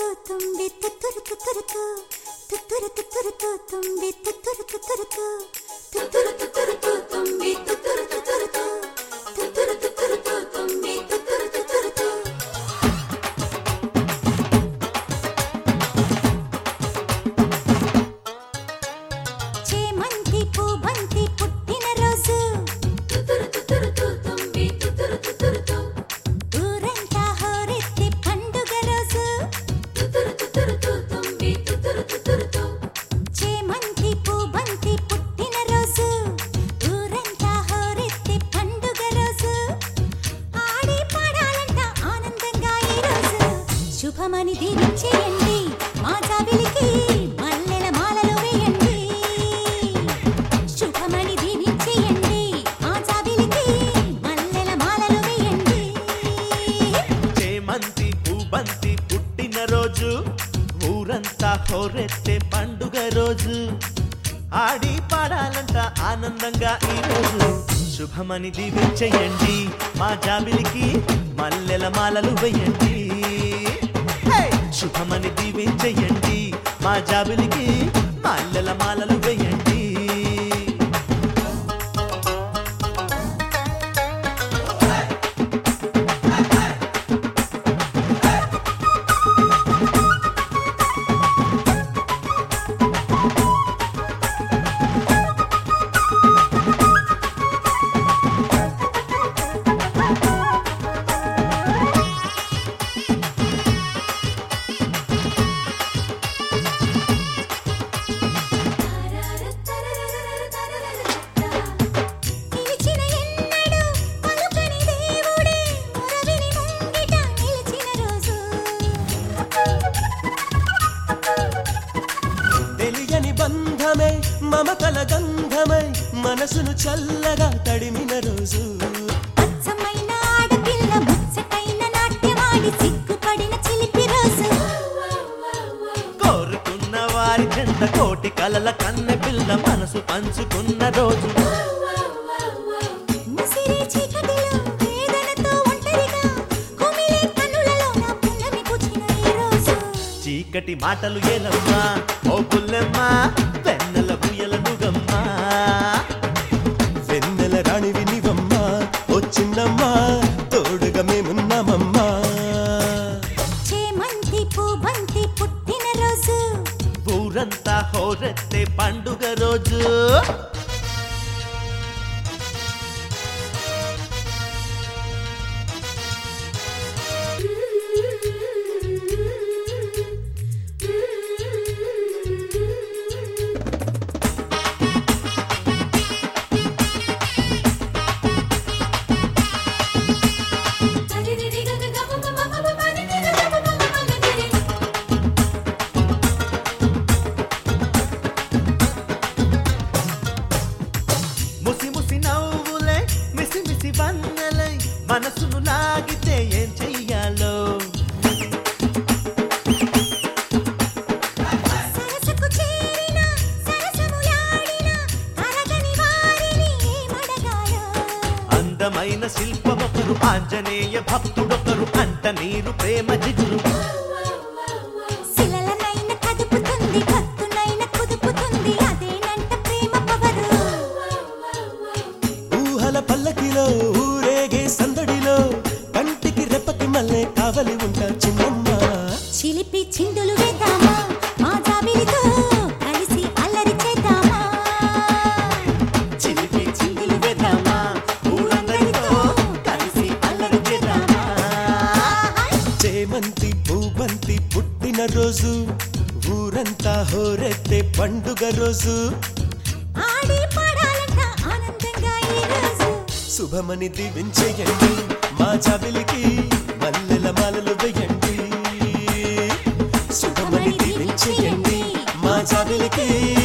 తుతురు తుంబి తుతురు తుతురు తు తుతురు తుతురు తు తుంబి తుతురు తుతురు తు తుతురు తుతురు తు తుంబి తుతురు తుతురు తు తుతురు తుతురు తు తుంబి తుతురు తుతురు తు చేమంతి పూబంతి పుట్టిన రోజు తుతురు తుతురు తు తుంబి తుతురు తుతురు తు ఊరంతా హోరెత్తి పండుగ రోజు తుతురు తుతురు తు తుంబి తుతురు తుతురు తు చేమంతి పూబంతి పుట్టిన రోజు ఊరంతా హోరెత్తి పండుగ రోజు ఆడి పాడాలంట ఆనందంగా ఈ రోజు శుభమని దీవించేయండి మా జాబిలికి మల్లెల మాలలు వేయండి శుభమని దీవించేయండి మా జాబిలికి మల్లెల మాలలు వేయండి చేమంతి పూబంతి పుట్టిన రోజు ఊరంతా హోరెత్తే పండుగ రోజు ఆడి పాడాలంట ఆనందంగా ఈ రోజు శుభమని దీవించేయండి మా జాబిలికి మల్లెల మాలలు వేయండి హే! శుభమని దీవించేయండి మా జాబిలికి మల్లెల మాలలు వేయండి నిలిచిన ఎన్నడు పలుకని దేవుడే మురవిని ముంగిట నిలిచిన రోజు తెలియని బంధమే మమతల గంధమై మనసును చల్లగా తడిమిన రోజు అచ్చమైన ఆడపిల్ల ముచ్చటైన నాట్యమాడి సిగ్గుపడిన చిలిపి రోజు కోరుకున్న వారి చెంత కోటి కలల కన్నె పిల్ల మనసు పంచుకున్న రోజు ముసిరి చీకటిలో వేదనతో ఒంటరిగా కుమిలే కన్నులలో నా పున్నమి పుచ్చిన ఈ రోజు చీకటి మాటలు ఏలమ్మా ఓ పుల్లెమ్మ వెన్నెల బుయ్యల నుగమ్మా వెన్నెల రాణి వినివమ్మా ఓ చిన్నమ్మా తోడుగా మేమున్నామమ్మా చేమంతి పూబంతి పుట్టిన రోజు ఊరంతా హోరెత్తే పండుగ రోజు ముసి ముసి నవ్వులే మిసి మిసి వన్నెలై మనసును లాగితే ఏం చెయ్యాలో సరసకు చేరిన సరసములాడిన తరగని వారిని ఏమడగాలో అందమైన శిల్పమొకరు ఆంజనేయ భక్తుడొకరు అంట నీరు ప్రేమ జిగురు శిలలనైన కదుపుతుంది కత్తునైన కుదుపుతుంది అదేనంట ప్రేమ పవరు ఊహల పల్లకిలో ఊరేగే సందడిలో కంటికి రెప్పకి మల్లె కావలి ఉంటా చిన్నమ్మా చిలిపి చిందులు వేద్దామా మా జాబిలితో కలిసి అల్లరి చేద్దామా చిలిపి చిందులు వేద్దామా ఊరందరితో కలిసి అల్లరి చేద్దామా చేమంతి పూబంతి పుట్టిన రోజు ఊరంతా హోరెత్తే పండుగ రోజు ఆడి పాడాలంట ఆనందంగా ఈ రోజు శుభమని దీవించేయండి మా జాబిలికి మల్లెల మాలలు వేయండి శుభమని దీవించేయండి మా జాబిలికి